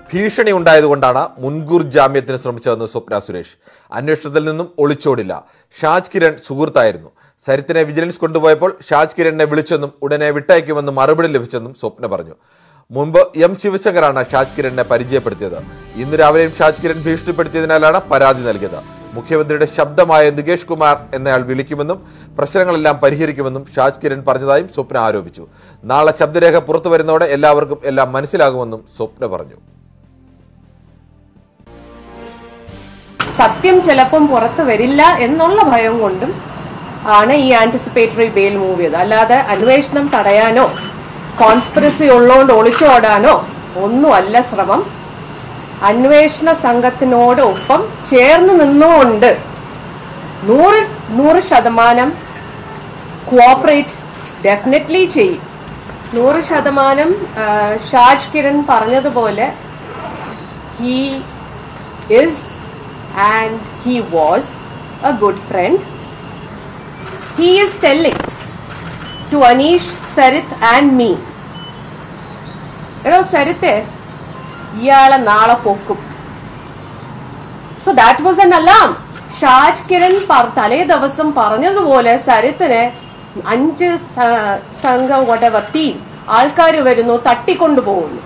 ഭീഷണി ഉണ്ടായതുകൊണ്ടാണ് മുൻകൂർ ജാമ്യത്തിന് ശ്രമിച്ചതെന്ന് സ്വപ്ന സുരേഷ് അന്വേഷണത്തിൽ നിന്നും ഒളിച്ചോടില്ല ഷാജ് കിരൺ സുഹൃത്തായിരുന്നു സരിത്തിനെ വിജിലൻസ് കൊണ്ടുപോയപ്പോൾ ഷാജ് കിരണിനെ വിളിച്ചെന്നും ഉടനെ വിട്ടയക്കുമെന്നും മറുപടി ലഭിച്ചെന്നും സ്വപ്ന പറഞ്ഞു മുൻപ് എം ശിവശങ്കറാണ് ഷാജ് കിരണിനെ പരിചയപ്പെടുത്തിയത് ഇന്ന് രാവിലെയും ഷാജ് കിരൺ ഭീഷണിപ്പെടുത്തിയതിനാലാണ് പരാതി നൽകിയത് മുഖ്യമന്ത്രിയുടെ ശബ്ദമായ നികേഷ് കുമാർ എന്നയാൾ വിളിക്കുമെന്നും പ്രശ്നങ്ങളെല്ലാം പരിഹരിക്കുമെന്നും ഷാജ് കിരൺ പറഞ്ഞതായും സ്വപ്ന ആരോപിച്ചു നാളെ ശബ്ദരേഖ പുറത്തു വരുന്നതോടെ എല്ലാവർക്കും എല്ലാം മനസ്സിലാകുമെന്നും സ്വപ്ന പറഞ്ഞു സത്യം ചിലപ്പം പുറത്തു വരില്ല എന്നുള്ള ഭയം കൊണ്ടും ആണ് ഈ ആന്റിസിപ്പേറ്ററി ബെയിൽ മൂവ് ചെയ്തത് അല്ലാതെ അന്വേഷണം തടയാനോ കോൺസ്പിറസി ഉള്ളതുകൊണ്ട് ഒളിച്ചോടാനോ ഒന്നുമല്ല ശ്രമം അന്വേഷണ സംഘത്തിനോട് ഒപ്പം ചേർന്ന് നിന്നുകൊണ്ട് നൂറ് നൂറ് ശതമാനം കോഓപ്പറേറ്റ് ഡെഫിനറ്റ്ലി ചെയ്യും നൂറ് ശതമാനം ആ, ഷാജ് കിരൺ പറഞ്ഞതുപോലെ he is and he was a good friend. He is telling to Anish, Sarith and me. എടോ സരിത്തെ ഇയാളെ നാളെ പൊക്കും so that was an alarm Shaj Kiran പർ- തലേ ദിവസം പറഞ്ഞതുപോലെ സരിത്തിനെ അഞ്ച് സ- സംഘം whatever ടീം ആൾക്കാർ വരുന്നു തട്ടിക്കൊണ്ടു പോകുന്നു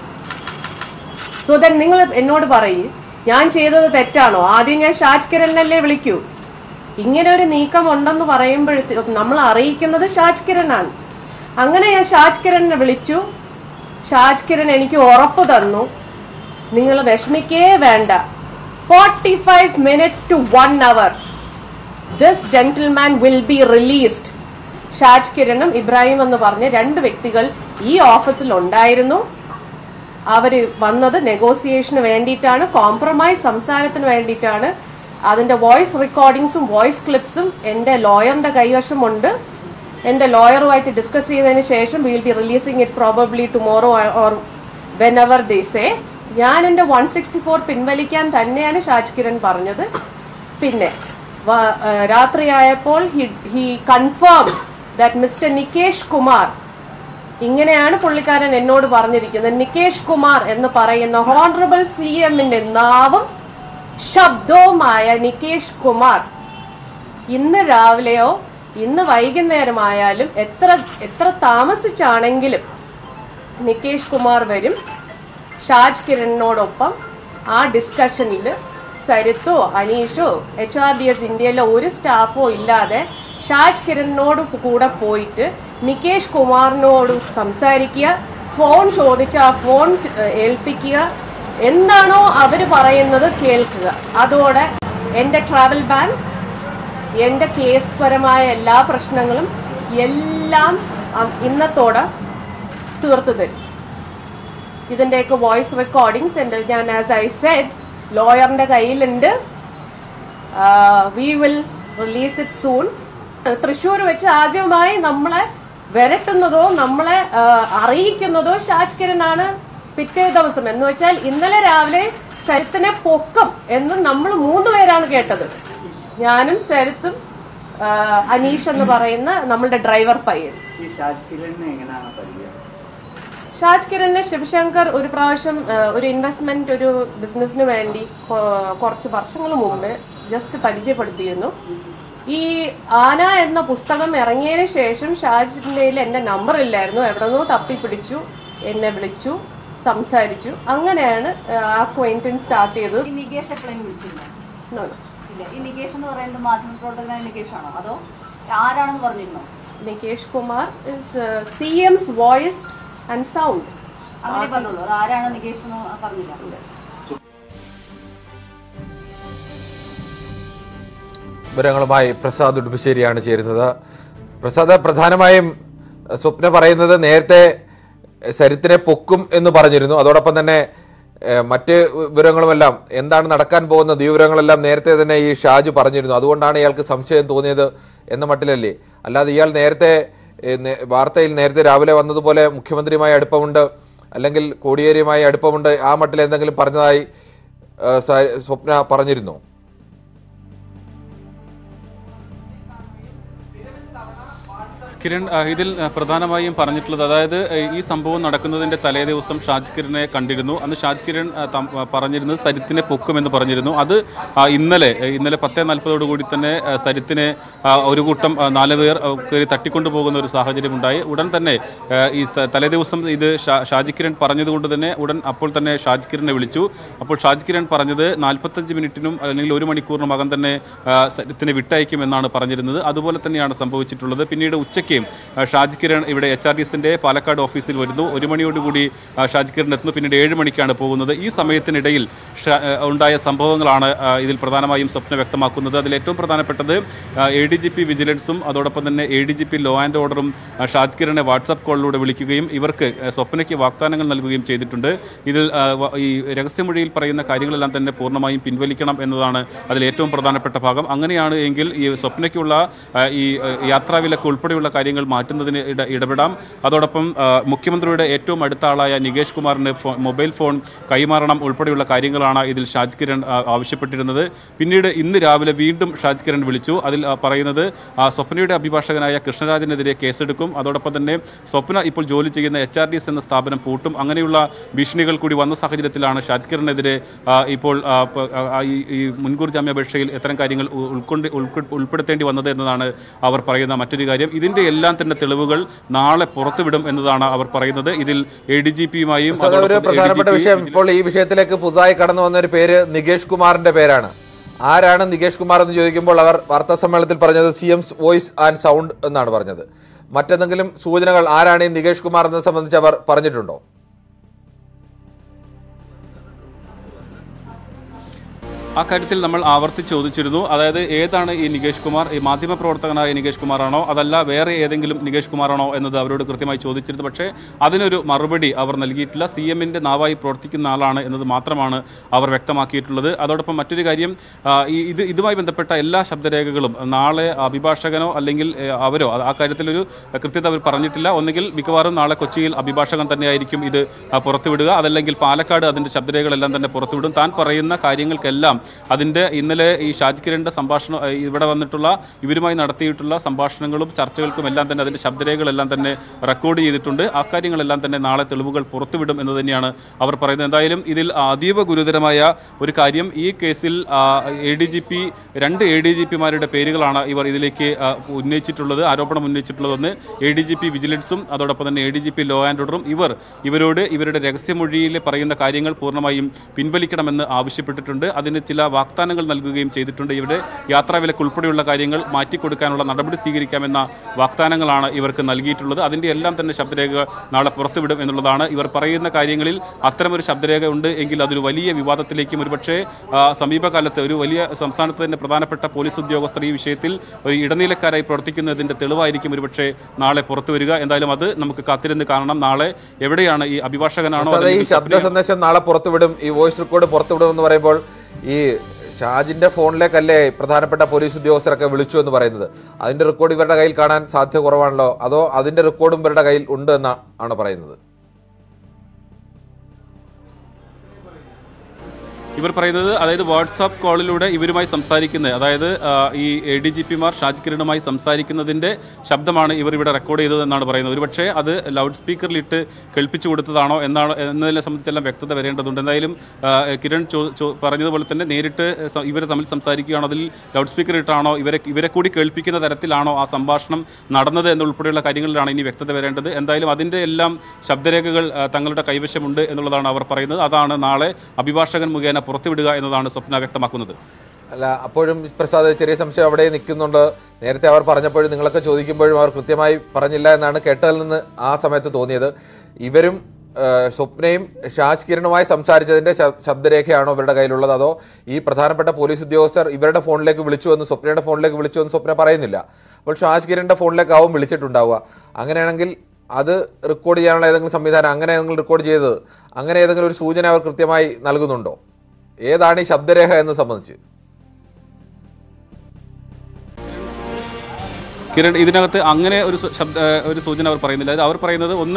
സോ ദൻ നിങ്ങൾ എന്നോട് പറയൂ ഞാൻ ചെയ്തത് തെറ്റാണോ ആദ്യം ഞാൻ ഷാജ് കിരണിനല്ലേ വിളിക്കൂ ഇങ്ങനെ ഒരു നീക്കം ഉണ്ടെന്ന് പറയുമ്പോഴത്തേക്കും നമ്മൾ അറിയിക്കുന്നത് ഷാജ് കിരണാണ് അങ്ങനെ ഞാൻ ഷാജ് കിരണിനെ വിളിച്ചു ഷാജ് കിരൺ എനിക്ക് ഉറപ്പ് തന്നു നിങ്ങൾ വിഷമിക്കേ വേണ്ട forty five minutes to one hour this gentleman will be released Shaj കിരണും ഇബ്രാഹിം എന്ന് പറഞ്ഞ രണ്ട് വ്യക്തികൾ ഈ ഓഫീസിൽ ഉണ്ടായിരുന്നു അവര് വന്നത് നെഗോസിയേഷന് വേണ്ടിയിട്ടാണ് കോംപ്രമൈസ് സംസാരത്തിന് വേണ്ടിയിട്ടാണ് അതിന്റെ വോയിസ് റെക്കോർഡിങ്സും വോയിസ് ക്ലിപ്സും എന്റെ ലോയറിന്റെ കൈവശമുണ്ട് എന്റെ ലോയറുമായിട്ട് ഡിസ്കസ് ചെയ്തതിന് ശേഷം will be releasing it probably tomorrow or whenever they say ഞാൻ എന്റെ വൺ സിക്സ്റ്റി ഫോർ പിൻവലിക്കാൻ തന്നെയാണ് ഷാജ് കിരൺ പറഞ്ഞത് പിന്നെ വ- ആ, രാത്രിയായപ്പോൾ he confirm that mister Nikesh Kumar ഇങ്ങനെയാണ് പുള്ളിക്കാരൻ എന്നോട് പറഞ്ഞിരിക്കുന്നത് നികേഷ് കുമാർ എന്ന് പറയുന്ന ഹോണറബിൾ സി എമ്മിന്റെ നാവും ശബ്ദവുമായ നികേഷ് കുമാർ ഇന്ന് രാവിലെയോ ഇന്ന് വൈകുന്നേരമായാലും എത്ര എത്ര താമസിച്ചാണെങ്കിലും നികേഷ് കുമാർ വരും ഷാജ് കിരണിനോടൊപ്പം ആ ഡിസ്കഷനിൽ സരിത്തോ അനീഷോ എച്ച് ആർ ഡി എസ് ഇന്ത്യയിലെ ഒരു സ്റ്റാഫോ ഇല്ലാതെ ഷാജ് കിരണിനോട് കൂടെ പോയിട്ട് നികേഷ് കുമാറിനോട് സംസാരിക്കുക ഫോൺ ചോദിച്ച് ആ ഫോൺ ഏഹ്, ഏൽപ്പിക്കുക എന്താണോ അവര് പറയുന്നത് കേൾക്കുക അതോടെ എന്റെ ട്രാവൽ ബാൻ എന്റെ കേസ് പരമായ എല്ലാ പ്രശ്നങ്ങളും എല്ലാം അ- ഇന്നത്തോടെ തീർത്തു തരും ഇതിന്റെയൊക്കെ വോയിസ് റെക്കോർഡിങ്സ് എൻ്റെ ഞാൻ ആസ് ഐ സെഡ് ലോയറിന്റെ കയ്യിലുണ്ട് we will release it soon Thrissur വെച്ച് ആദ്യമായി നമ്മളെ വരട്ടുന്നതോ നമ്മളെ ആ, അറിയിക്കുന്നതോ ഷാജ് കിരണാണ് പിറ്റേ ദിവസം എന്ന് വെച്ചാൽ ഇന്നലെ രാവിലെ സരിത്തിനെ പൊക്കം എന്ന് നമ്മൾ മൂന്ന് പേരാണ് കേട്ടത് ഞാനും സരിത്തും ആ, അനീഷ് എന്ന് പറയുന്ന നമ്മളുടെ ഡ്രൈവർ പയ്യൻ ഈ ഷാജ് കിരണിനെ എങ്ങനെയാണ് പരിചയം ഷാജ് കിരണിനെ ശിവശങ്കർ ഒരു പ്രാവശ്യം ആ, ഒരു ഇൻവെസ്റ്റ്മെന്റ് ഒരു ബിസിനസിന് വേണ്ടി കൊ- കുറച്ച് വർഷങ്ങൾ മുമ്പ് ജസ്റ്റ് പരിചയപ്പെടുത്തിയിരുന്നു ഈ ആന എന്ന പുസ്തകം ഇറങ്ങിയതിന് ശേഷം ഷാജിന്റെ കയ്യിൽ എന്റെ നമ്പർ ഇല്ലായിരുന്നു എവിടെന്നോ തപ്പിപ്പിടിച്ചു എന്നെ വിളിച്ചു സംസാരിച്ചു അങ്ങനെയാണ് ആ, ആ ക്വൈന്റൻ സ്റ്റാർട്ട് ചെയ്തത് ഈ നികേഷ് എപ്പോഴും വിളിച്ചില്ല No, no. ഇല്ല ഈ നികേഷ് എന്ന് പറയുന്നത് മാധ്യമ പ്രവർത്തകനായ നികേഷ് ആണോ അതോ ആരാണെന്ന് പറഞ്ഞിരുന്നോ Nikesh Kumar is C M's voice and sound അങ്ങനെ പറഞ്ഞുള്ളൂ അത് ആരാണ് നികേഷ് എന്ന് പറഞ്ഞില്ല വിവരങ്ങളുമായി പ്രസാദ് ഉടുമ്പശ്ശേരിയാണ് ചേരുന്നത് പ്രസാദ് പ്രധാനമായും അഹ് സ്വപ്ന പറയുന്നത് നേരത്തെ സരിത്തിനെ പൊക്കും എന്ന് പറഞ്ഞിരുന്നു അതോടൊപ്പം തന്നെ ഏഹ്, മറ്റ് വിവരങ്ങളുമെല്ലാം എന്താണ് നടക്കാൻ പോകുന്നത് ഈ വിവരങ്ങളെല്ലാം നേരത്തെ തന്നെ ഈ ഷാജ് പറഞ്ഞിരുന്നു അതുകൊണ്ടാണ് ഇയാൾക്ക് സംശയം തോന്നിയത് എന്ന മട്ടിലല്ലേ അല്ലാതെ ഇയാൾ നേരത്തെ ഏഹ്, നേ- വാർത്തയിൽ നേരത്തെ രാവിലെ വന്നതുപോലെ മുഖ്യമന്ത്രിയുമായി അടുപ്പമുണ്ട് അല്ലെങ്കിൽ കോടിയേരിയുമായി അടുപ്പമുണ്ട് ആ മട്ടിൽ എന്തെങ്കിലും പറഞ്ഞതായി ഏഹ്, സ- സ്വപ്ന പറഞ്ഞിരുന്നോ കിരൺ ആ, ഇതിൽ ആ, പ്രധാനമായും പറഞ്ഞിട്ടുള്ളത് അതായത് ഏ, ഈ സംഭവം നടക്കുന്നതിന്റെ തലേ ദിവസം ഷാജ് കിരണിനെ കണ്ടിരുന്നു അന്ന് ഷാജ് കിരൺ ആ, തം- ആ, പറഞ്ഞിരുന്നത് സരിത്തിനെ പൊക്കുമെന്ന് പറഞ്ഞിരുന്നു അത് ആ, ഇന്നലെ ഏ, ഇന്നലെ പത്തേ നാൽപ്പതോടു കൂടി തന്നെ ആ, സരിത്തിനെ ആ, ഒരു കൂട്ടം ആ, നാല് പേർ ആ, കയറി തട്ടിക്കൊണ്ടു പോകുന്ന ഒരു സാഹചര്യം ഉണ്ടായി ഉടൻ തന്നെ ആ, ഈ സ- തലേ ദിവസം ഇത് ഷാ- ഷാജി കിരൺ പറഞ്ഞതുകൊണ്ട് തന്നെ ഉടൻ അപ്പോൾ തന്നെ ഷാജ് കിരണിനെ വിളിച്ചു അപ്പോൾ ഷാജ് കിരൺ പറഞ്ഞത് നാൽപ്പത്തഞ്ച് മിനിറ്റിനും അല്ലെങ്കിൽ ഒരു മണിക്കൂറിനകം തന്നെ ആ, സരിത്തിനെ വിട്ടയക്കുമെന്നാണ് പറഞ്ഞിരുന്നത് അതുപോലെ തന്നെയാണ് സംഭവിച്ചിട്ടുള്ളത് പിന്നീട് ഉച്ചയ്ക്ക് ആ, ഷാജ് കിരൺ ഇവിടെ എച്ച് ആർ ഡി എസിന്റെ പാലക്കാട് ഓഫീസിൽ വരുന്നു ഒരു മണിയോടുകൂടി ആ, ഷാജ് കിരൺ എത്തുന്നു പിന്നീട് ഏഴ് മണിക്കാണ് പോകുന്നത് ഈ സമയത്തിനിടയിൽ ഷ- ആ, ഉണ്ടായ സംഭവങ്ങളാണ് ആ, ഇതിൽ പ്രധാനമായും സ്വപ്ന വ്യക്തമാക്കുന്നത് അതിൽ ഏറ്റവും പ്രധാനപ്പെട്ടത് എ ഡി ജി പി വിജിലൻസും അതോടൊപ്പം തന്നെ A D G P law and ഓർഡറും ആ, ഷാജ് കിരണിനെ വാട്സാപ്പ് കോളിലൂടെ വിളിക്കുകയും ഇവർക്ക് ആ, സ്വപ്നയ്ക്ക് വാഗ്ദാനങ്ങൾ നൽകുകയും ചെയ്തിട്ടുണ്ട് ഇതിൽ ആ, വ- ഈ രഹസ്യമൊഴിയിൽ പറയുന്ന കാര്യങ്ങളെല്ലാം തന്നെ പൂർണ്ണമായും പിൻവലിക്കണം എന്നതാണ് അതിൽ ഏറ്റവും പ്രധാനപ്പെട്ട ഭാഗം അങ്ങനെയാണ് എങ്കിൽ ഈ സ്വപ്നയ്ക്കുള്ള ആ, ഈ ആ, യാത്രാവിലക്ക് ഉൾപ്പെടെയുള്ള കാര്യങ്ങൾ മാറ്റുന്നതിന് ഇട ഇടപെടാം അതോടൊപ്പം ആ, മുഖ്യമന്ത്രിയുടെ ഏറ്റവും അടുത്ത ആളായ നികേഷ് കുമാറിന് ഫോ- മൊബൈൽ ഫോൺ കൈമാറണം ഉൾപ്പെടെയുള്ള കാര്യങ്ങളാണ് ഇതിൽ ഷാജ് കിരൺ ആ, ആവശ്യപ്പെട്ടിരുന്നത് പിന്നീട് ഇന്ന് രാവിലെ വീണ്ടും ഷാജ് കിരൺ വിളിച്ചു അതിൽ ആ, പറയുന്നത് ആ, സ്വപ്നയുടെ അഭിഭാഷകനായ കൃഷ്ണരാജിനെതിരെ കേസെടുക്കും അതോടൊപ്പം തന്നെ സ്വപ്ന ഇപ്പോൾ ജോലി ചെയ്യുന്ന എച്ച് ആർ ഡി എസ് എന്ന സ്ഥാപനം പൂട്ടും അങ്ങനെയുള്ള ഭീഷണികൾ കൂടി വന്ന സാഹചര്യത്തിലാണ് ഷാജ് കിരണിനെതിരെ ആ, ഇപ്പോൾ ആ, പ- ആ, ഈ ഈ മുൻകൂർ ജാമ്യാപേക്ഷയിൽ ഇത്തരം കാര്യങ്ങൾ ഉ- ഉൾക്കൊണ്ട് ഉൾക്കൊ- ഉൾപ്പെടുത്തേണ്ടി വന്നത് എന്നതാണ് അവർ പറയുന്ന മറ്റൊരു കാര്യം ഇതിന്റെ എല്ലാം തന്നെ തെളിവുകൾ നാളെ പുറത്തുവിടും എന്നതാണ് അവർ പറയുന്നത് ഇതിൽ എ ഡി ജി പിയുമായും സർ, ഒരു പ്രധാനപ്പെട്ട വിഷയം ഇപ്പോൾ ഈ വിഷയത്തിലേക്ക് പുതുതായി കടന്നു വന്ന ഒരു പേര് നികേഷ് കുമാറിന്റെ പേരാണ് ആരാണ് നികേഷ് കുമാർ എന്ന് ചോദിക്കുമ്പോൾ അവർ വാർത്താ സമ്മേളനത്തിൽ പറഞ്ഞത് C M voice and sound എന്നാണ് പറഞ്ഞത് മറ്റെന്തെങ്കിലും സൂചനകൾ ആരാണ് ഈ നികേഷ് കുമാർ എന്നത് സംബന്ധിച്ച് അവർ പറഞ്ഞിട്ടുണ്ടോ ആ കാര്യത്തിൽ നമ്മൾ ആവർത്തിച്ച് ചോദിച്ചിരുന്നു അതായത് ഏതാണ് ഈ നികേഷ് കുമാർ ഈ മാധ്യമപ്രവർത്തകനായ നികേഷ് കുമാറാണോ അതല്ല വേറെ ഏതെങ്കിലും നികേഷ് കുമാറാണോ എന്നത് അവരോട് കൃത്യമായി ചോദിച്ചിരുന്നു പക്ഷേ അതിനൊരു മറുപടി അവർ നൽകിയിട്ടില്ല സി എമ്മിൻ്റെ നാവായി പ്രവർത്തിക്കുന്ന ആളാണ് എന്നത് മാത്രമാണ് അവർ വ്യക്തമാക്കിയിട്ടുള്ളത് അതോടൊപ്പം മറ്റൊരു കാര്യം ആ, ഈ ഇത് ഇതുമായി ബന്ധപ്പെട്ട എല്ലാ ശബ്ദരേഖകളും നാളെ അഭിഭാഷകനോ അല്ലെങ്കിൽ ഏ, അവരോ അത് ആ കാര്യത്തിലൊരു കൃത്യത അവർ പറഞ്ഞിട്ടില്ല ഒന്നുകിൽ മിക്കവാറും നാളെ കൊച്ചിയിൽ അഭിഭാഷകൻ തന്നെയായിരിക്കും ഇത് ആ, പുറത്തുവിടുക അതല്ലെങ്കിൽ പാലക്കാട് അതിൻ്റെ ശബ്ദരേഖകളെല്ലാം തന്നെ പുറത്തുവിടും താൻ പറയുന്ന കാര്യങ്ങൾക്കെല്ലാം അതിൻ്റെ ഇന്നലെ ഈ ഷാജ് കിരണിൻ്റെ സംഭാഷണം ഏ, ഇവിടെ വന്നിട്ടുള്ള ഇവരുമായി നടത്തിയിട്ടുള്ള സംഭാഷണങ്ങളും ചർച്ചകൾക്കും എല്ലാം തന്നെ അതിൻ്റെ ശബ്ദരേഖകളെല്ലാം തന്നെ റെക്കോർഡ് ചെയ്തിട്ടുണ്ട് ആ കാര്യങ്ങളെല്ലാം തന്നെ നാളെ തെളിവുകൾ പുറത്തുവിടും എന്ന് തന്നെയാണ് അവർ പറയുന്നത് എന്തായാലും ഇതിൽ അതീവ ഗുരുതരമായ ഒരു കാര്യം ഈ കേസിൽ എ ഡി ജി പി രണ്ട് എ ഡി ജി പിമാരുടെ പേരുകളാണ് ഇവർ ഇതിലേക്ക് ആ, ഉന്നയിച്ചിട്ടുള്ളത് ആരോപണം ഉന്നയിച്ചിട്ടുള്ളത് ഒന്ന് എ ഡി ജി പി വിജിലൻസും അതോടൊപ്പം തന്നെ A D G P law and ഓർഡറും ഇവർ ഇവരോട് ഇവരുടെ രഹസ്യമൊഴിയിൽ പറയുന്ന കാര്യങ്ങൾ പൂർണ്ണമായും പിൻവലിക്കണമെന്ന് ആവശ്യപ്പെട്ടിട്ടുണ്ട് അതിന് ചില വാഗ്ദാനങ്ങൾ നൽകുകയും ചെയ്തിട്ടുണ്ട് ഇവരുടെ യാത്രാവിലക്ക് ഉൾപ്പെടെയുള്ള കാര്യങ്ങൾ മാറ്റിക്കൊടുക്കാനുള്ള നടപടി സ്വീകരിക്കാമെന്ന വാഗ്ദാനങ്ങളാണ് ഇവർക്ക് നൽകിയിട്ടുള്ളത് അതിൻ്റെ എല്ലാം തന്നെ ശബ്ദരേഖ നാളെ പുറത്തുവിടും എന്നുള്ളതാണ് ഇവർ പറയുന്ന കാര്യങ്ങളിൽ അത്തരമൊരു ശബ്ദരേഖ ഉണ്ട് എങ്കിൽ അതൊരു വലിയ വിവാദത്തിലേക്കും ഒരുപക്ഷെ ആ, സമീപകാലത്ത് ഒരു വലിയ സംസ്ഥാനത്ത് തന്നെ പ്രധാനപ്പെട്ട പോലീസ് ഉദ്യോഗസ്ഥർ ഈ വിഷയത്തിൽ ഒരു ഇടനിലക്കാരായി പ്രവർത്തിക്കുന്നതിൻ്റെ തെളിവായിരിക്കും ഒരുപക്ഷെ നാളെ പുറത്തു വരിക എന്തായാലും അത് നമുക്ക് കാത്തിരുന്ന് കാണണം നാളെ എവിടെയാണ് ഈ അഭിഭാഷകനാണോ അത് ഈ അല്ലെങ്കിൽ ശബ്ദ സ്വപ്നയോ- സന്ദേശം നാളെ പുറത്തുവിടും ഈ വോയിസ് റെക്കോർഡ് പുറത്തുവിടും എന്ന് പറയുമ്പോൾ ഈ ഷാജിന്റെ ഫോണിലേക്കല്ലേ പ്രധാനപ്പെട്ട പോലീസ് ഉദ്യോഗസ്ഥരൊക്കെ വിളിച്ചു എന്ന് പറയുന്നത് അതിന്റെ റെക്കോർഡ് ഇവരുടെ കയ്യിൽ കാണാൻ സാധ്യത കുറവാണല്ലോ അതോ അതിന്റെ റെക്കോർഡും ഇവരുടെ കയ്യിൽ ഉണ്ട് എന്ന് ആണ് പറയുന്നത് ഇവർ പറയുന്നത് അതായത് വാട്സാപ്പ് കോളിലൂടെ ഇവരുമായി സംസാരിക്കുന്നത് അതായത് ആ, ഈ എ ഡി ജി പിമാർ ഷാജ് കിരണുമായി സംസാരിക്കുന്നതിൻ്റെ ശബ്ദമാണ് ഇവർ ഇവിടെ റെക്കോർഡ് ചെയ്തത് എന്നാണ് പറയുന്നത് ഒരുപക്ഷേ അത് ലൗഡ് സ്പീക്കറിലിട്ട് കേൾപ്പിച്ചു കൊടുത്തതാണോ എന്നാണ് എന്നതിനെ സംബന്ധിച്ചെല്ലാം വ്യക്തത വരേണ്ടതുണ്ട് എന്തായാലും ആ, കിരൺ ചോ- ചോ- പറഞ്ഞതുപോലെ തന്നെ നേരിട്ട് സ- ഇവർ തമ്മിൽ സംസാരിക്കുകയാണോ അതിൽ ലൗഡ് സ്പീക്കർ ഇട്ടാണോ ഇവരെ ഇവരെ കൂടി കേൾപ്പിക്കുന്ന തരത്തിലാണോ ആ സംഭാഷണം നടന്നത് എന്നുൾപ്പെടെയുള്ള കാര്യങ്ങളിലാണ് ഇനി വ്യക്തത വരേണ്ടത് എന്തായാലും അതിൻ്റെ എല്ലാം ശബ്ദരേഖകൾ ആ, തങ്ങളുടെ കൈവശമുണ്ട് എന്നുള്ളതാണ് അവർ പറയുന്നത് അതാണ് നാളെ അഭിഭാഷകൻ മുഖേന പുറത്തുവിടുക എന്നതാണ് സ്വപ്ന വ്യക്തമാക്കുന്നത് അല്ല അപ്പോഴും പ്രസാദ് ചെറിയ സംശയം അവിടെ നിൽക്കുന്നുണ്ട് നേരത്തെ അവർ പറഞ്ഞപ്പോഴും നിങ്ങളൊക്കെ ചോദിക്കുമ്പോഴും അവർ കൃത്യമായി പറഞ്ഞില്ല എന്നാണ് കേട്ടതിൽ നിന്ന് ആ സമയത്ത് തോന്നിയത് ഇവരും ആ, സ്വപ്നയും ഷാജ് കിരണുമായി സംസാരിച്ചതിന്റെ ശ- ശബ്ദരേഖയാണോ ഇവരുടെ കയ്യിലുള്ളത് അതോ ഈ പ്രധാനപ്പെട്ട പോലീസ് ഉദ്യോഗസ്ഥർ ഇവരുടെ ഫോണിലേക്ക് വിളിച്ചു എന്ന് സ്വപ്നയുടെ ഫോണിലേക്ക് വിളിച്ചു എന്ന് സ്വപ്ന പറയുന്നില്ല അപ്പോൾ ഷാജ് കിരണിന്റെ ഫോണിലേക്കാവും വിളിച്ചിട്ടുണ്ടാവുക അങ്ങനെയാണെങ്കിൽ അത് റെക്കോർഡ് ചെയ്യാനുള്ള ഏതെങ്കിലും സംവിധാനം അങ്ങനെ ഏതെങ്കിലും റെക്കോർഡ് ചെയ്തത് അങ്ങനെ ഏതെങ്കിലും ഒരു സൂചന അവർ കൃത്യമായി നൽകുന്നുണ്ടോ ഏതാണ് ഈ ശബ്ദരേഖ എന്ന് സംബന്ധിച്ച് കിരൺ ഇതിനകത്ത് അങ്ങനെ ഒരു സു- ശബ്ദ ഏഹ് ഒരു സൂചന അവർ പറയുന്നില്ല അത് അവർ പറയുന്നത് ഒന്ന്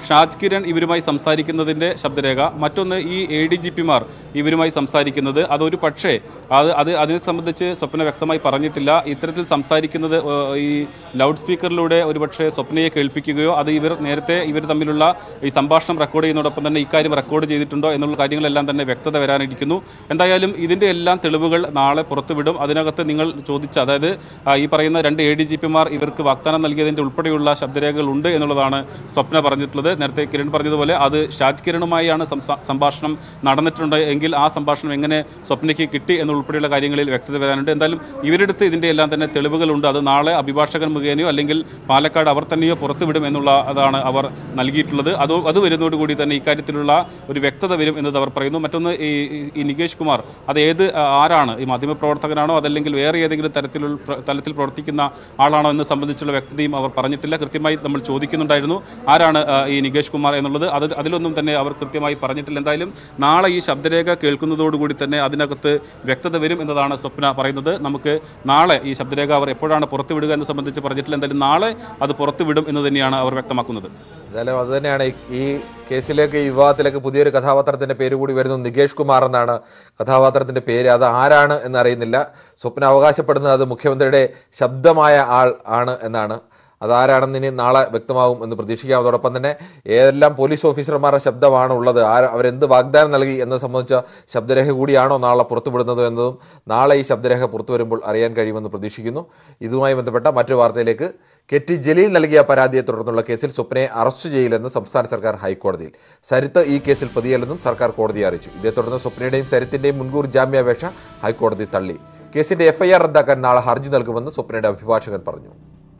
ഷാജ് കിരൺ ഇവരുമായി സംസാരിക്കുന്നതിൻ്റെ ശബ്ദരേഖ മറ്റൊന്ന് ഈ എ ഡി ജി പിമാർ ഇവരുമായി സംസാരിക്കുന്നത് അതൊരു പക്ഷേ അത് അത് അതിനെ സംബന്ധിച്ച് സ്വപ്ന വ്യക്തമായി പറഞ്ഞിട്ടില്ല ഇത്തരത്തിൽ സംസാരിക്കുന്നത് ഏഹ്, ഈ ലൗഡ് സ്പീക്കറിലൂടെ ഒരുപക്ഷെ സ്വപ്നയെ കേൾപ്പിക്കുകയോ അത് ഇവർ നേരത്തെ ഇവർ തമ്മിലുള്ള ഈ സംഭാഷണം റെക്കോർഡ് ചെയ്യുന്നതോടൊപ്പം തന്നെ ഇക്കാര്യം റെക്കോർഡ് ചെയ്തിട്ടുണ്ടോ എന്നുള്ള കാര്യങ്ങളെല്ലാം തന്നെ വ്യക്തത വരാനിരിക്കുന്നു എന്തായാലും ഇതിൻ്റെ എല്ലാം തെളിവുകൾ നാളെ പുറത്തുവിടും അതിനകത്ത് നിങ്ങൾ ചോദിച്ച അതായത് ആ, ഈ പറയുന്ന രണ്ട് എ ഡി ജി പിമാർ ഇവർക്ക് വാഗ്ദാനം നൽകിയതിൻ്റെ ഉൾപ്പെടെയുള്ള ശബ്ദരേഖകൾ ഉണ്ട് എന്നുള്ളതാണ് സ്വപ്ന പറഞ്ഞിട്ടുള്ളത് നേരത്തെ കിരൺ പറഞ്ഞതുപോലെ അത് ഷാജ് കിരണുമായാണ് സംസാ- സംഭാഷണം നടന്നിട്ടുണ്ട് എങ്കിൽ ആ സംഭാഷണം എങ്ങനെ സ്വപ്നയ്ക്ക് കിട്ടി എന്നുൾപ്പെടെയുള്ള കാര്യങ്ങളിൽ വ്യക്തത വരാനുണ്ട് എന്തായാലും ഇവരെടുത്ത് ഇതിൻ്റെ എല്ലാം തന്നെ തെളിവുകളുണ്ട് അത് നാളെ അഭിഭാഷകൻ മുഖേനയോ അല്ലെങ്കിൽ പാലക്കാട് അവർ തന്നെയോ പുറത്തുവിടും എന്നുള്ള അതാണ് അവർ നൽകിയിട്ടുള്ളത് അത് അത് വരുന്നതോടുകൂടി തന്നെ ഇക്കാര്യത്തിലുള്ള ഒരു വ്യക്തത വരും എന്നത് അവർ പറയുന്നു മറ്റൊന്ന് ഈ ഈ- ഈ നികേഷ് കുമാർ അത് ഏത് ആ, ആരാണ് ഈ മാധ്യമപ്രവർത്തകനാണോ അതല്ലെങ്കിൽ വേറെ ഏതെങ്കിലും തരത്തിലുള്ള പ്ര- തലത്തിൽ പ്രവർത്തിക്കുന്ന ആളാണോ എന്ന് സംബന്ധിച്ചുള്ള വ്യക്തതയും അവർ പറഞ്ഞിട്ടില്ല കൃത്യമായി നമ്മൾ ചോദിക്കുന്നുണ്ടായിരുന്നു ആരാണ് ആ, ഈ നികേഷ് കുമാർ എന്നുള്ളത് അത് അതിലൊന്നും തന്നെ അവർ കൃത്യമായി പറഞ്ഞിട്ടില്ല എന്തായാലും നാളെ ഈ ശബ്ദരേഖ കേൾക്കുന്നതോടുകൂടി തന്നെ അതിനകത്ത് വ്യക്തത വരും എന്നതാണ് സ്വപ്ന പറയുന്നത് നമുക്ക് നാളെ ഈ ശബ്ദരേഖ അവർ എപ്പോഴാണ് പുറത്തുവിടുക എന്ന് സംബന്ധിച്ച് പറഞ്ഞിട്ടില്ല എന്തായാലും നാളെ അത് പുറത്തുവിടും എന്ന് തന്നെയാണ് അവർ വ്യക്തമാക്കുന്നത് എന്തായാലും അത് തന്നെയാണ് ഈ- ഈ കേസിലേക്ക് ഈ വിവാദത്തിലേക്ക് പുതിയൊരു കഥാപാത്രത്തിന്റെ പേര് കൂടി വരുന്നു നികേഷ് കുമാർ എന്നാണ് കഥാപാത്രത്തിന്റെ പേര് അത് ആരാണ് എന്നറിയുന്നില്ല സ്വപ്ന അവകാശപ്പെടുന്നത് അത് മുഖ്യമന്ത്രിയുടെ ശബ്ദമായ ആൾ ആണ് എന്നാണ് അതാരാണെന്ന് ഇനി നാളെ വ്യക്തമാകും എന്ന് പ്രതീക്ഷിക്കാം അതോടൊപ്പം തന്നെ ഏതെല്ലാം പോലീസ് ഓഫീസർമാരുടെ ശബ്ദമാണ് ഉള്ളത് ആര് അവരെന്ത് വാഗ്ദാനം നൽകി എന്നത് സംബന്ധിച്ച ശബ്ദരേഖ കൂടിയാണോ നാളെ പുറത്തുവിടുന്നത് എന്നതും നാളെ ഈ ശബ്ദരേഖ പുറത്തു വരുമ്പോൾ അറിയാൻ കഴിയുമെന്ന് പ്രതീക്ഷിക്കുന്നു ഇതുമായി ബന്ധപ്പെട്ട മറ്റൊരു വാർത്തയിലേക്ക് കെ ടി ജലീൽ നൽകിയ പരാതിയെ തുടർന്നുള്ള കേസിൽ സ്വപ്നയെ അറസ്റ്റ് ചെയ്യില്ലെന്ന് സംസ്ഥാന സർക്കാർ ഹൈക്കോടതിയിൽ സരിത്ത് ഈ കേസിൽ പ്രതിയല്ലെന്നും സർക്കാർ കോടതിയെ അറിയിച്ചു ഇതേ തുടർന്ന് സ്വപ്നയുടെയും സരിത്തിന്റെയും മുൻകൂർ ജാമ്യാപേക്ഷ ഹൈക്കോടതി തള്ളി കേസിന്റെ എഫ്ഐആർ റദ്ദാക്കാൻ നാളെ ഹർജി നൽകുമെന്ന് സ്വപ്നയുടെ അഭിഭാഷകൻ പറഞ്ഞു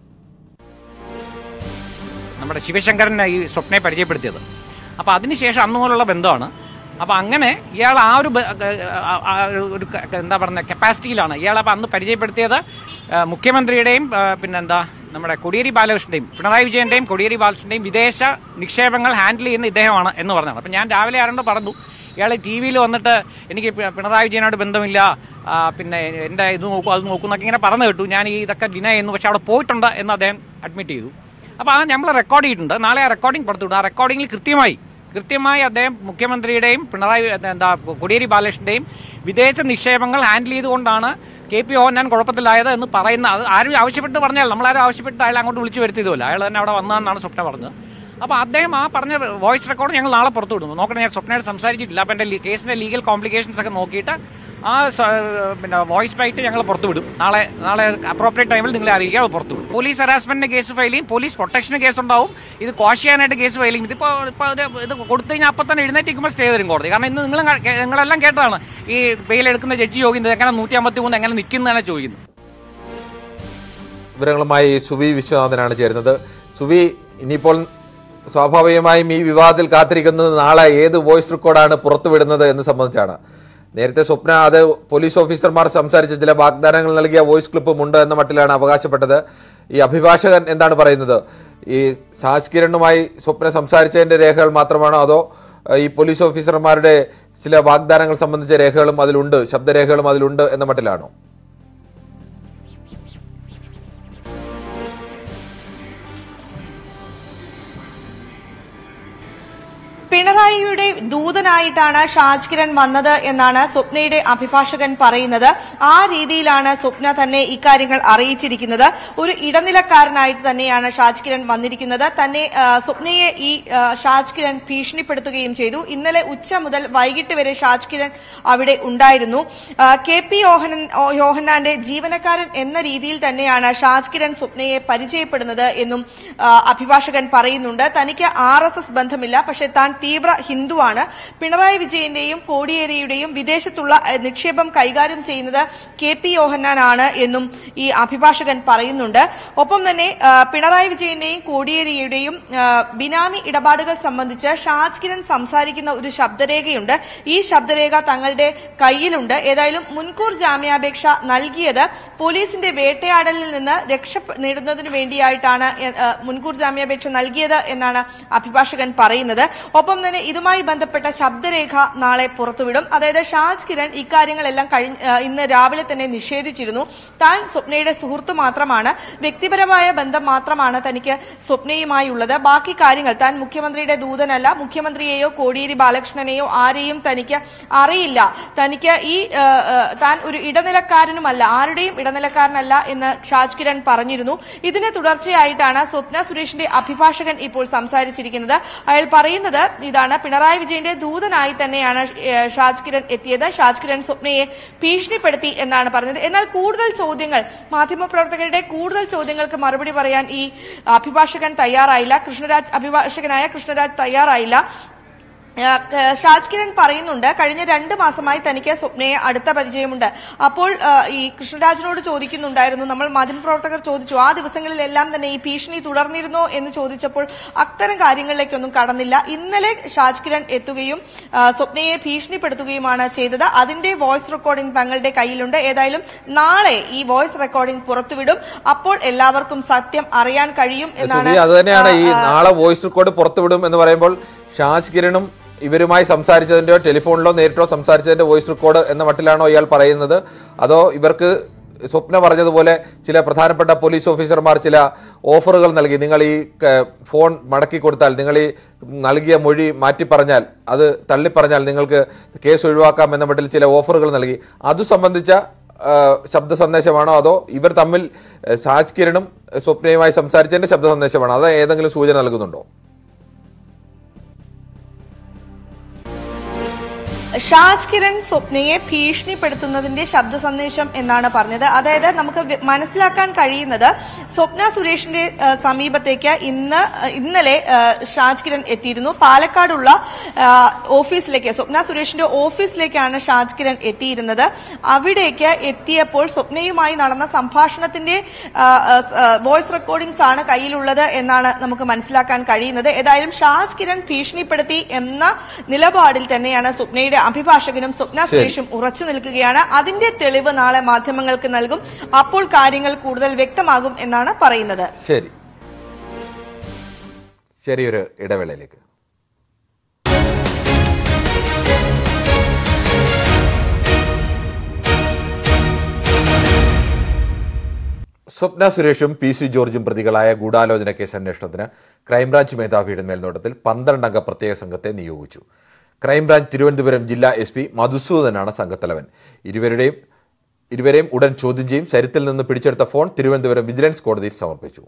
നമ്മുടെ ശിവശങ്കരൻ ഈ സ്വപ്നയെ പരിചയപ്പെടുത്തിയത് അപ്പോൾ അതിനുശേഷം അന്ന് മുതലുള്ള ബന്ധമാണ് അപ്പോൾ അങ്ങനെ ഇയാൾ ആ ഒരു ബ- ആ- ആ ഒരു ക- എന്താ പറയുക കപ്പാസിറ്റിയിലാണ് ഇയാൾ അപ്പോൾ അന്ന് പരിചയപ്പെടുത്തിയത് ആ, മുഖ്യമന്ത്രിയുടെയും ആ, പിന്നെന്താ നമ്മുടെ കൊടിയേരി ബാലകൃഷ്ണൻ്റെയും പിണറായി വിജയൻ്റെയും കൊടിയേരി ബാലകൃഷ്ണൻ്റെയും വിദേശ നിക്ഷേപങ്ങൾ ഹാൻഡിൽ ചെയ്യുന്ന ഇദ്ദേഹമാണ് എന്ന് പറഞ്ഞതാണ് അപ്പോൾ ഞാൻ രാവിലെ ആരോട് പറഞ്ഞു ഇയാൾ ടി വിയിൽ വന്നിട്ട് എനിക്ക് പി- പിണറായി വിജയനോട് ബന്ധമില്ല ആ, പിന്നെ എൻ്റെ ഇത് നോക്കൂ അത് നോക്കൂ എന്നൊക്കെ ഇങ്ങനെ പറഞ്ഞു കേട്ടു ഞാൻ ഈ ഇതൊക്കെ ഡിനൈ ചെയ്യുന്നു പക്ഷെ അവിടെ പോയിട്ടുണ്ട് എന്ന് അദ്ദേഹം അഡ്മിറ്റ് ചെയ്തു അപ്പോൾ ആ നമ്മൾ റെക്കോർഡ് ചെയ്തിട്ടുണ്ട് നാളെ ആ റെക്കോർഡിംഗ് പുറത്തുവിടും ആ റെക്കോർഡിങ്ങിൽ കൃത്യമായി കൃത്യമായി അദ്ദേഹം മുഖ്യമന്ത്രിയുടെയും പിണറായി എന്താ കോടിയേരി ബാലകൃഷ്ണൻ്റെയും വിദേശ നിക്ഷേപങ്ങൾ ഹാൻഡിൽ ചെയ്തുകൊണ്ടാണ് കെ പി ഓഹൻ ഞാൻ കുഴപ്പത്തിലായത് എന്ന് പറയുന്ന അത് ആരും ആവശ്യപ്പെട്ട് പറഞ്ഞാൽ നമ്മളാരും ആവശ്യപ്പെട്ട് അയാൾ അങ്ങോട്ട് വിളിച്ചു വരുത്തിയതുമല്ല അയാൾ തന്നെ അവിടെ വന്നതെന്നാണ് സ്വപ്ന പറഞ്ഞത് അപ്പോൾ അദ്ദേഹം ആ പറഞ്ഞ വോയിസ് റെക്കോർഡ് ഞങ്ങൾ നാളെ പുറത്തു വിടുന്നു നോക്കണം ഞാൻ സ്വപ്നയോട് സംസാരിച്ചിട്ടില്ല അപ്പോൾ എൻ്റെ കേസിൻ്റെ ലീഗൽ കോംപ്ലിക്കേഷൻസ് ഒക്കെ നോക്കിയിട്ട് ആ സ- പിന്നെ വോയിസ് ബൈറ്റ് ഞങ്ങൾ പുറത്തു വിടും നാളെ നാളെ അപ്രോപ്രിയറ്റ് ടൈമിൽ നിങ്ങളെ അറിയിക്കുക അത് പുറത്തു വിടും പോലീസ് ഹറാസ്മെന്റിന് കേസ് ഫയൽ ചെയ്യും പോലീസ് പ്രൊട്ടക്ഷന് കേസ് ഉണ്ടാവും ഇത് ക്വാഷ് ചെയ്യാനായിട്ട് കേസ് ഫയൽ ചെയ്യും ഇതിപ്പോൾ ഇപ്പോൾ ഇത് ഇത് കൊടുത്തു കഴിഞ്ഞാൽ അപ്പം തന്നെ എഴുന്നേറ്റിക്കുമ്പോൾ സ്റ്റേ തരും കോടതി കാരണം ഇന്ന് നിങ്ങൾ നിങ്ങളെല്ലാം കേട്ടതാണ് ഈ ബെയിൽ എടുക്കുന്ന ജഡ്ജി ചോദിക്കുന്നത് എങ്ങനെ നൂറ്റി അമ്പത്തി മൂന്ന് എങ്ങനെ നിൽക്കുന്നതാണ് ചോദിക്കുന്നത് വിവരങ്ങളുമായി സുവി വിശ്വനാഥനാണ് ചേരുന്നത് സുവി ഇനിയിപ്പോൾ സ്വാഭാവികമായും ഈ വിവാദത്തിൽ കാത്തിരിക്കുന്നത് നാളെ ഏത് വോയിസ് റെക്കോർഡാണ് പുറത്തുവിടുന്നത് എന്ന് സംബന്ധിച്ചാണ് നേരത്തെ സ്വപ്ന അത് പോലീസ് ഓഫീസർമാർ സംസാരിച്ച ചില വാഗ്ദാനങ്ങൾ നൽകിയ വോയിസ് ക്ലിപ്പും ഉണ്ട് എന്ന മട്ടിലാണ് അവകാശപ്പെട്ടത് ഈ അഭിഭാഷകൻ എന്താണ് പറയുന്നത് ഈ സാജ് കിരണുമായി സ്വപ്ന സംസാരിച്ചതിന്റെ രേഖകൾ മാത്രമാണോ അതോ ഏഹ്, ഈ പോലീസ് ഓഫീസർമാരുടെ ചില വാഗ്ദാനങ്ങൾ സംബന്ധിച്ച രേഖകളും അതിലുണ്ട് ശബ്ദരേഖകളും അതിലുണ്ട് എന്ന മട്ടിലാണോ പിണറായിയുടെ ദൂതനായിട്ടാണ് ഷാജ് കിരൺ വന്നത് എന്നാണ് സ്വപ്നയുടെ അഭിഭാഷകൻ പറയുന്നത് ആ രീതിയിലാണ് സ്വപ്ന തന്നെ ഇക്കാര്യങ്ങൾ അറിയിച്ചിരിക്കുന്നത് ഒരു ഇടനിലക്കാരനായിട്ട് തന്നെയാണ് ഷാജ് കിരൺ വന്നിരിക്കുന്നത് തന്നെ ആ, സ്വപ്നയെ ഈ ആ, ഷാജ് കിരൺ ഭീഷണിപ്പെടുത്തുകയും ചെയ്തു ഇന്നലെ ഉച്ച മുതൽ വൈകിട്ട് വരെ ഷാജ് കിരൺ അവിടെ ഉണ്ടായിരുന്നു ആ, കെ പി യോഹനൻ ഓ- യോഹന്നാന്റെ ജീവനക്കാരൻ എന്ന രീതിയിൽ തന്നെയാണ് ഷാജ് കിരൺ സ്വപ്നയെ പരിചയപ്പെടുന്നത് എന്നും ആ, അഭിഭാഷകൻ പറയുന്നുണ്ട് തനിക്ക് ആർ എസ് എസ് ബന്ധമില്ല പക്ഷെ താൻ തീവ്ര ഹിന്ദുവാണ് പിണറായി വിജയന്റെയും കോടിയേരിയുടെയും വിദേശത്തുള്ള അഹ്, നിക്ഷേപം കൈകാര്യം ചെയ്യുന്നത് കെ പി യോഹന്നാനാണ് എന്നും ഈ അഭിഭാഷകൻ പറയുന്നുണ്ട് ഒപ്പം തന്നെ ആ, പിണറായി വിജയന്റെയും കോടിയേരിയുടെയും ആ, ബിനാമി ഇടപാടുകൾ സംബന്ധിച്ച് ഷാജ് കിരൺ സംസാരിക്കുന്ന ഒരു ശബ്ദരേഖയുണ്ട് ഈ ശബ്ദരേഖ തങ്ങളുടെ കയ്യിലുണ്ട് ഏതായാലും മുൻകൂർ ജാമ്യാപേക്ഷ നൽകിയത് പോലീസിന്റെ വേട്ടയാടലിൽ നിന്ന് രക്ഷ നേടുന്നതിന് വേണ്ടിയായിട്ടാണ് എ- ആ, മുൻകൂർ ജാമ്യാപേക്ഷ നൽകിയത് എന്നാണ് അഭിഭാഷകൻ പറയുന്നത് ഒപ്പം തന്നെ ഇതുമായി അതുമായി ബന്ധപ്പെട്ട ശബ്ദരേഖ നാളെ പുറത്തുവിടും അതായത് ഷാജ് കിരൺ ഇക്കാര്യങ്ങളെല്ലാം കഴിഞ്ഞ ആ, ഇന്ന് രാവിലെ തന്നെ നിഷേധിച്ചിരുന്നു താൻ സ്വപ്നയുടെ സുഹൃത്ത് മാത്രമാണ് വ്യക്തിപരമായ ബന്ധം മാത്രമാണ് തനിക്ക് സ്വപ്നയുമായി ഉള്ളത് ബാക്കി കാര്യങ്ങൾ താൻ മുഖ്യമന്ത്രിയുടെ ദൂതനല്ല മുഖ്യമന്ത്രിയെയോ കോടിയേരി ബാലകൃഷ്ണനെയോ ആരെയും തനിക്ക് അറിയില്ല തനിക്ക് ഈ ആ, ആ, താൻ ഒരു ഇടനിലക്കാരനുമല്ല ആരുടെയും ഇടനിലക്കാരനല്ല എന്ന് ഷാജ് കിരൺ പറഞ്ഞിരുന്നു ഇതിന് തുടർച്ചയായിട്ടാണ് സ്വപ്ന സുരേഷിന്റെ അഭിഭാഷകൻ ഇപ്പോൾ സംസാരിച്ചിരിക്കുന്നത് അയാൾ പറയുന്നത് ഇതാണ് പിണറായി വിജയന്റെ ദൂതനായി തന്നെയാണ് ഏഹ്, ഷാജ് കിരൺ എത്തിയത് ഷാജ് കിരൺ സ്വപ്നയെ ഭീഷണിപ്പെടുത്തി എന്നാണ് പറഞ്ഞത് എന്നാൽ കൂടുതൽ ചോദ്യങ്ങൾ മാധ്യമപ്രവർത്തകരുടെ കൂടുതൽ ചോദ്യങ്ങൾക്ക് മറുപടി പറയാൻ ഈ അഭിഭാഷകൻ തയ്യാറായില്ല കൃഷ്ണരാജ് അഭിഭാഷകനായ കൃഷ്ണരാജ് തയ്യാറായില്ല ആ, ക- ഷാജ് കിരൺ പറയുന്നുണ്ട് കഴിഞ്ഞ രണ്ട് മാസമായി തനിക്ക് സ്വപ്നയെ അടുത്ത പരിചയമുണ്ട് അപ്പോൾ ആ, ഈ കൃഷ്ണരാജിനോട് ചോദിക്കുന്നുണ്ടായിരുന്നു നമ്മൾ മാധ്യമപ്രവർത്തകർ ചോദിച്ചു ആ ദിവസങ്ങളിലെല്ലാം തന്നെ ഈ ഭീഷണി തുടർന്നിരുന്നോ എന്ന് ചോദിച്ചപ്പോൾ അത്തരം കാര്യങ്ങളിലേക്കൊന്നും കടന്നില്ല ഇന്നലെ ഷാജ് കിരൺ എത്തുകയും ആ, സ്വപ്നയെ ഭീഷണിപ്പെടുത്തുകയുമാണ് ചെയ്തത് അതിന്റെ വോയിസ് റെക്കോർഡിംഗ് തങ്ങളുടെ കയ്യിലുണ്ട് ഏതായാലും നാളെ ഈ വോയിസ് റെക്കോർഡിംഗ് പുറത്തുവിടും അപ്പോൾ എല്ലാവർക്കും സത്യം അറിയാൻ കഴിയും എന്നാണ് സുബി അത് തന്നെയാണ് ഈ ആ, ആ, നാളെ വോയിസ് റെക്കോർഡ് പുറത്തുവിടും എന്ന് പറയുമ്പോൾ ഷാജ് കിരണും ഇവരുമായി സംസാരിച്ചതിന്റെയോ ടെലിഫോണിലോ നേരിട്ടോ സംസാരിച്ചതിന്റെ വോയിസ് റെക്കോർഡ് എന്ന മട്ടിലാണോ ഇയാൾ പറയുന്നത് അതോ ഇവർക്ക് സ്വപ്ന പറഞ്ഞതുപോലെ ചില പ്രധാനപ്പെട്ട പോലീസ് ഓഫീസർമാർ ചില ഓഫറുകൾ നൽകി നിങ്ങൾ ഈ ക- ഫോൺ മടക്കി കൊടുത്താൽ നിങ്ങൾ ഈ നൽകിയ മൊഴി മാറ്റി പറഞ്ഞാൽ അത് തള്ളിപ്പറഞ്ഞാൽ നിങ്ങൾക്ക് കേസ് ഒഴിവാക്കാം എന്ന മട്ടിൽ ചില ഓഫറുകൾ നൽകി അത് സംബന്ധിച്ച ആ, ശബ്ദ സന്ദേശമാണോ അതോ ഇവർ തമ്മിൽ ഏ, സാജ് കിരണും ഏ, സ്വപ്നയുമായി സംസാരിച്ചതിന്റെ ശബ്ദ സന്ദേശമാണോ അത് ഏതെങ്കിലും സൂചന നൽകുന്നുണ്ടോ ഷാജ് കിരൺ സ്വപ്നയെ ഭീഷണിപ്പെടുത്തുന്നതിന്റെ ശബ്ദ സന്ദേശം എന്നാണ് പറഞ്ഞത് അതായത് നമുക്ക് വി- മനസ്സിലാക്കാൻ കഴിയുന്നത് സ്വപ്ന സുരേഷിന്റെ ആ, സമീപത്തേക്ക് ഇന്ന് ആ, ഇന്നലെ ആ, ഷാജ് കിരൺ എത്തിയിരുന്നു പാലക്കാടുള്ള ആ, ഓഫീസിലേക്ക് സ്വപ്ന സുരേഷിന്റെ ഓഫീസിലേക്കാണ് ഷാജ് കിരൺ എത്തിയിരുന്നത് അവിടേക്ക് എത്തിയപ്പോൾ സ്വപ്നയുമായി നടന്ന സംഭാഷണത്തിന്റെ ആ, ആ, സ്, ആ, വോയിസ് റെക്കോർഡിംഗ്സ് ആണ് കയ്യിലുള്ളത് എന്നാണ് നമുക്ക് മനസ്സിലാക്കാൻ കഴിയുന്നത് ഏതായാലും ഷാജ് കിരൺ ഭീഷണിപ്പെടുത്തി എന്ന നിലപാടിൽ തന്നെയാണ് സ്വപ്നയുടെ അഭിഭാഷകനും സ്വപ്ന ശരി. സുരേഷും ഉറച്ചു നിൽക്കുകയാണ് അതിന്റെ തെളിവ് നാളെ മാധ്യമങ്ങൾക്ക് നൽകും അപ്പോൾ കാര്യങ്ങൾ കൂടുതൽ വ്യക്തമാകും എന്നാണ് പറയുന്നത് ശരി ചെറിയൊരു ഇടവേളയിലേക്ക് സ്വപ്ന സുരേഷും പി സി ജോർജും പ്രതികളായ ഗൂഢാലോചന കേസ് അന്വേഷണത്തിന് ക്രൈംബ്രാഞ്ച് മേധാവിയുടെ മേൽനോട്ടത്തിൽ പന്ത്രണ്ടംഗ പ്രത്യേക സംഘത്തെ നിയോഗിച്ചു ക്രൈംബ്രാഞ്ച് തിരുവനന്തപുരം ജില്ലാ എസ് പി മധുസൂദനാണ് സംഘത്തലവൻ ഇരുവരുടെയും ഇരുവരെയും ഉടൻ ചോദ്യം ചെയ്യും ശരത്തിൽ നിന്ന് പിടിച്ചെടുത്ത ഫോൺ തിരുവനന്തപുരം വിജിലൻസ് കോടതിയിൽ സമർപ്പിച്ചു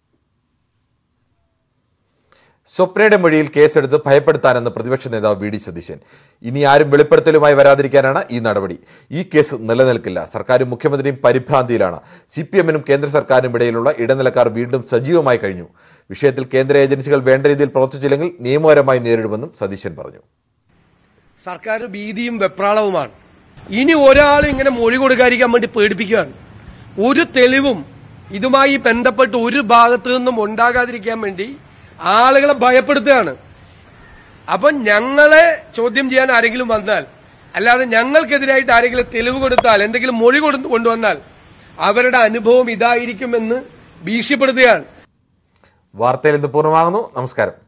സ്വപ്നയുടെ മൊഴിയിൽ കേസെടുത്ത് ഭയപ്പെടുത്താനെന്ന് പ്രതിപക്ഷ നേതാവ് വി ഡി സതീശൻ ഇനി ആരും വെളിപ്പെടുത്തലുമായി വരാതിരിക്കാനാണ് ഈ നടപടി ഈ കേസ് നിലനിൽക്കില്ല സർക്കാരും മുഖ്യമന്ത്രിയും പരിഭ്രാന്തിയിലാണ് സി പി എമ്മിനും കേന്ദ്ര സർക്കാരിനും ഇടയിലുള്ള ഇടനിലക്കാർ വീണ്ടും സജീവമായി കഴിഞ്ഞു വിഷയത്തിൽ കേന്ദ്ര ഏജൻസികൾ വേണ്ട രീതിയിൽ പ്രവർത്തിച്ചില്ലെങ്കിൽ നിയമപരമായി നേരിടുമെന്നും സതീശൻ പറഞ്ഞു സർക്കാർ ഭീതിയും വെപ്രാളവുമാണ് ഇനി ഒരാൾ ഇങ്ങനെ മൊഴി കൊടുക്കാതിരിക്കാൻ വേണ്ടി പേടിപ്പിക്കുകയാണ് ഒരു തെളിവും ഇതുമായി ബന്ധപ്പെട്ട് ഒരു ഭാഗത്തു നിന്നും ഉണ്ടാകാതിരിക്കാൻ വേണ്ടി ആളുകളെ ഭയപ്പെടുത്തുകയാണ് അപ്പൊ ഞങ്ങളെ ചോദ്യം ചെയ്യാൻ ആരെങ്കിലും വന്നാൽ അല്ലാതെ ഞങ്ങൾക്കെതിരായിട്ട് ആരെങ്കിലും തെളിവ് കൊടുത്താൽ എന്തെങ്കിലും മൊഴി കൊടു- കൊണ്ടുവന്നാൽ അവരുടെ അനുഭവം ഇതായിരിക്കുമെന്ന് ഭീഷണിപ്പെടുത്തുകയാണ് വാർത്തയിൽ ഇന്ന് പൂർണ്ണമാകുന്നു നമസ്കാരം